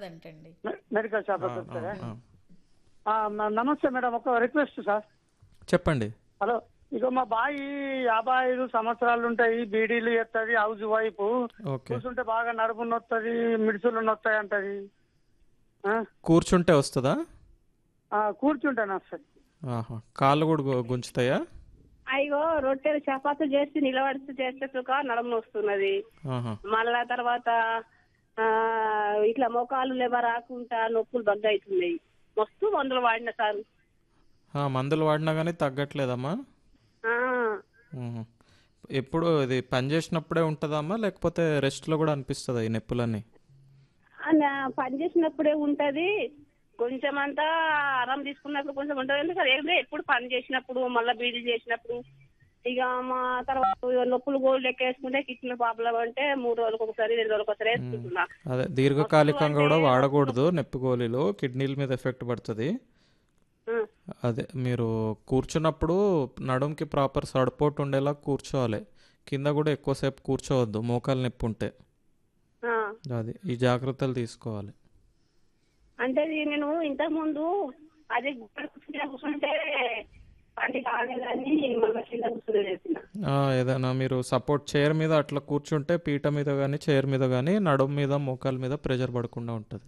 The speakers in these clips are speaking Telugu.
దొరకదంటండి మె- మెడికల్ షాప్ ఆ, దొరుకుతారా ఆ, ఆ. ఆ, మ- నమస్తే మేడం ఒక రిక్వెస్ట్ సార్ చెప్పండి హలో ఇక మా బాయి యాభై ఐదు సంవత్సరాలు ఉంటాయి బీడీలు ఎత్తది హౌస్ వైపు ఓకే కూర్చుంటే బాగా నడుము నొత్తది మిడిసులు నొత్తాయి అంటది ఆ? కూర్చుంటే వస్తుందా ఆ, కూర్చుంటాను వస్తుంది ఆహా కాళ్ళు కూడా గు- గుంజుతాయా అయ్యో రొట్టెలు చపాతీలు చేసి నిలబడుతూ చేస్తే సుఖ నడుము వస్తున్నది ఆహా మళ్ళా తర్వాత ఆ ఇట్లా మోకాలు లేవ రాకుండా నొప్పులు బగ్గ అవుతున్నాయి మస్తు మందులు వాడిన సార్ ఆ, మందులు వాడినా కానీ తగ్గట్లేదమ్మా ఆ, మ్మ్. ఎప్పుడు ఇది పని చేసినప్పుడే ఉంటుందమ్మా లేకపోతే రెస్ట్లో కూడా అనిపిస్తుందా ఈ నొప్పులన్నీ ఆ, నా- పని చేసినప్పుడే ఉంటది కొంచెం అంతా ఆరాం తీసుకున్నప్పుడు కొంచెం ఉంటది ఎందుకంటే ఏంటంటే ఎప్పుడు పని చేసినప్పుడు మళ్ళీ బీడీలు చేసినప్పుడు ఇక మా తర్వాత ఇక నొప్పులు గోళ్ళు లెక్క వేసుకుంటే కిడ్నీ ప్రాబ్లం అంటే మూడు రోజులకు ఒకసారి రెండు రోజులకు ఒకసారి వేసుకుంటున్నా అదే దీర్ఘకాలికంగా కూడా వాడకూడదు నొప్పి గోళీలు కిడ్నీల మీద ఎఫెక్ట్ పడుతుంది ఆ, అదే మీరు కూర్చున్నప్పుడు నడుంకి ప్రాపర్ సపోర్ట్ ఉండేలా కూర్చోవాలి కింద కూడా ఎక్కువసేపు కూర్చోవద్దు మోకాలు నొప్పి ఉంటే ఆ. అది ఈ జాగ్రత్తలు తీసుకోవాలి అంటే ఇది నేను ఇంతకు ముందు అది గుడ్డ కూర్చుంటే కూర్చుంటే పని కాలేదని మళ్ళీ కింద కూర్చుని చేసిన ఆ, ఏదైనా మీరు సపోర్ట్ చైర్ మీద అట్లా కూర్చుంటే పీట మీద కానీ చైర్ మీద కానీ నడుం మీద మోకాల మీద ప్రెషర్ పడకుండా ఉంటుంది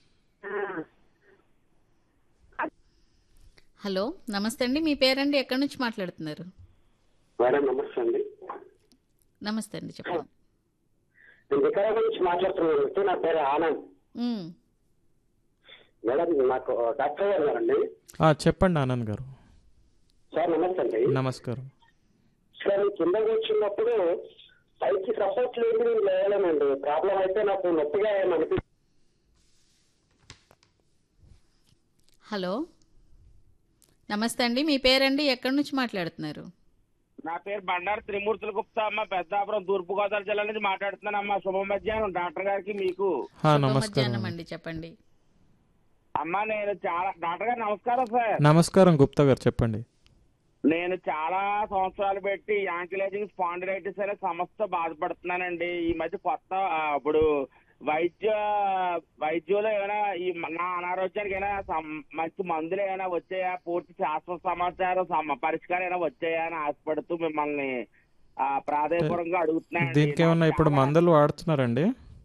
హలో నమస్తే అండి మీ పేరండి ఎక్కడి నుంచి మాట్లాడుతున్నారు మేడం నమస్తే అండి నమస్తే అండి చెప్పండి నేను వికారాబాద్ నుంచి మాట్లాడుతున్నాను నా పేరు ఆనంద్ ఉమ్, మేడం నాకు డాక్టర్ గారు ఉన్నారండి ఆ, చెప్పండి ఆనంద్ గారు సార్ నమస్తే అండి నమస్కారం సార్ కింద కూర్చున్నప్పుడు పైకి సపోర్ట్ లేదు నేను లేవలేనండి ప్రాబ్లం అయితే నాకు నొప్పిగా ఏమనిపి హలో నమస్తే అండి మీ పేరండి ఎక్కడి నుంచి మాట్లాడుతున్నారు నా పేరు బండారు త్రిమూర్తుల గుప్తా అమ్మ పెద్దాపురం తూర్పు గోదావరి జిల్లా నుంచి మాట్లాడుతున్నానమ్మా శుభ మధ్యాహ్నం డాక్టర్ గారికి మీకు ఆ, శుభ నమస్కారం మధ్యాహ్నం అండి చెప్పండి అమ్మా నేను చాలా డాక్టర్ గారు నమస్కారం సార్ నమస్కారం గుప్తా గారు చెప్పండి నేను చాలా సంవత్సరాలు పెట్టి యాంకిలైజింగ్ స్పాండిలైటిస్ అనే సమస్యతో బాధపడుతున్నానండి ఈ మధ్య కొత్త ఆ, ఇప్పుడు వైద్య వైద్యులు ఏమైనా ఈ మ- నా అనారోగ్యానికి ఏమైనా సం- మంచి మందులు ఏమైనా వచ్చాయా పూర్తి శాస్త్ర సమాచారం సమ- పరిష్కారం ఏమైనా వచ్చాయా అని ఆశపడుతూ మిమ్మల్ని ఆ, ప్రాధాయపూర్వకంగా అడుగుతున్నాను దీనికి ఏమన్నా ఇప్పుడు మందులు వాడుతున్నారండి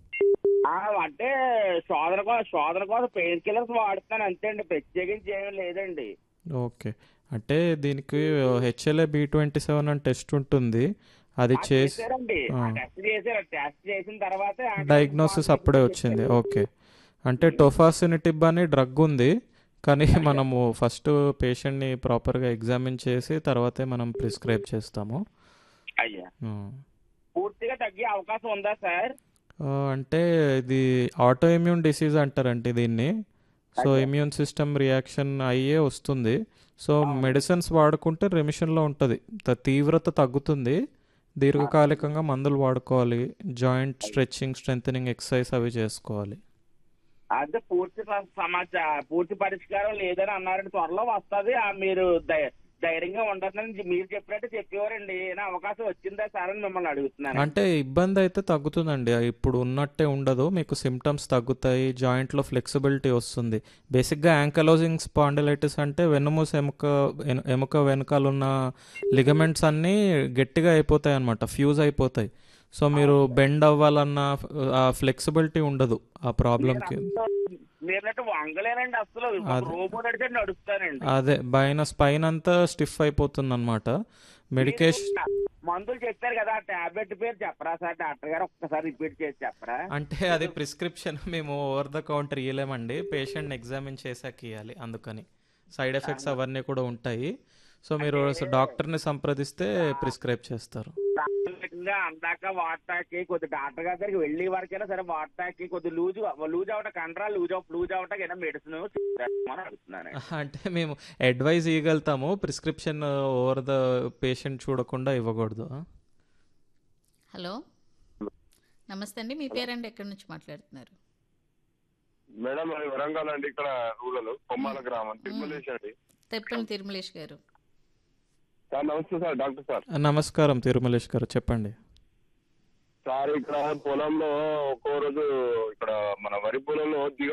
అంటే శోధన కోసం శోధన కోసం పెయిన్ కిల్లర్స్ వాడుతున్నాను అంతే అండి ప్రత్యేకించి ఏమీ లేదండి ఓకే అంటే దీనికి హెచ్ఎల్ఏ బి ట్వంటీ సెవెన్ అని టెస్ట్ ఉంటుంది అది చేసి చేశారండి ఆ. టెస్ట్ చేశారు టెస్ట్ చేసిన తర్వాత డయాగ్నోసిస్ అప్పుడే వచ్చింది ఓకే అంటే టొఫాసినిటిబ్ అని డ్రగ్ ఉంది కానీ మనము ఫస్ట్ పేషెంట్ని ప్రాపర్గా ఎగ్జామిన్ చేసి తర్వాతే మనం ప్రిస్క్రైబ్ చేస్తాము అయ్యా ఆ. పూర్తిగా తగ్గే అవకాశం ఉందా సార్ ఆ, అంటే ఇది ఆటో ఇమ్యూన్ డిసీజ్ అంటారండి దీన్ని సో ఇమ్యూన్ సిస్టమ్ రియాక్షన్ అయ్యే వస్తుంది సో మెడిసిన్స్ వాడుకుంటే రెమిషన్లో ఉంటుంది త- తీవ్రత తగ్గుతుంది దీర్ఘకాలికంగా మందులు వాడుకోవాలి జాయింట్ స్ట్రెచ్చింగ్ స్ట్రెంగ్ ఎక్సర్సైజ్ అవి చేసుకోవాలి అంటే పూర్తి స- సమాచారం పూర్తి పరిష్కారం లేదని అన్నారండి త్వరలో వస్తుంది మీరు ధై- ధైర్యంగా ఉండదని మీరు చెప్పినట్టు చెప్పేవారండి ఏమైనా అవకాశం వచ్చిందా సార్ అని మిమ్మల్ని అడుగుతున్నాను అంటే ఇబ్బంది అయితే తగ్గుతుందండి ఇప్పుడు ఉన్నట్టే ఉండదు మీకు సిమ్టమ్స్ తగ్గుతాయి జాయింట్లో ఫ్లెక్సిబిలిటీ వస్తుంది బేసిక్గా యాంకలోజింగ్ స్పాండిలైటిస్ అంటే వెన్నుమూస ఎముక ఎను- ఎముక వెనకాల ఉన్న లిగమెంట్స్ అన్నీ గట్టిగా అయిపోతాయి అనమాట ఫ్యూజ్ అయిపోతాయి సో మీరు బెండ్ అవ్వాలన్న ఆ ఫ్లెక్సిబిలిటీ ఉండదు ఆ ప్రాబ్లంకి మీరన్నట్టు వంగలేనండి అసలు అదే. రోబో నడితే నడుస్తానండి అదే పైన స్పైన్ అంతా స్టిఫ్ అయిపోతుంది అనమాట మెడికేషన్ మీరు మందులు చెప్పారు కదా ఆ టాబ్లెట్ పేరు చెప్పరా సార్ డాక్టర్ గారు ఒక్కసారి రిపీట్ చేసి చెప్పరా అంటే అది ప్రిస్క్రిప్షన్ మేము ఓవర్ ద కౌంటర్ ఇవ్వలేమండి పేషెంట్ ఎగ్జామిన్ చేశాక ఇవ్వాలి అందుకని సైడ్ ఎఫెక్ట్స్ అవన్నీ కూడా ఉంటాయి సో మీరు డాక్టర్ని సంప్రదిస్తే ప్రిస్క్రైబ్ చేస్తారు ప్రాథమికంగా అందాక వాటాకి కొద్ది డాక్టర్ గారి దగ్గరికి వెళ్ళే వరకైనా సరే వాటాకి కొద్ది లూజ్ లూజ్ అవట కండరా లూజ్ అవ లూజ్ అవటకి ఏదైనా మెడిసిన్ అని అడుగుతున్నాను అంటే మేము అడ్వైజ్ ఇవ్వగలుగుతాము ప్రిస్క్రిప్షన్ ఓవర్ ద పేషెంట్ చూడకుండా ఇవ్వకూడదు హలో నమస్తే అండి మీ పేరండి ఎక్కడి నుంచి మాట్లాడుతున్నారు మేడం అది వరంగల్ అండి ఇక్కడ రూరల్ కొమ్మాల గ్రామం తిరుమలేశ్ అండి తెప్పని తిరుమలేష్ గారు సార్ నమస్తే సార్ డాక్టర్ సార్ నమస్కారం తిరుమలేష్ గారు చెప్పండి సార్ ఇక్కడ పొలంలో ఒక్కో రోజు ఇక్కడ మన వరి పొలంలో దిగ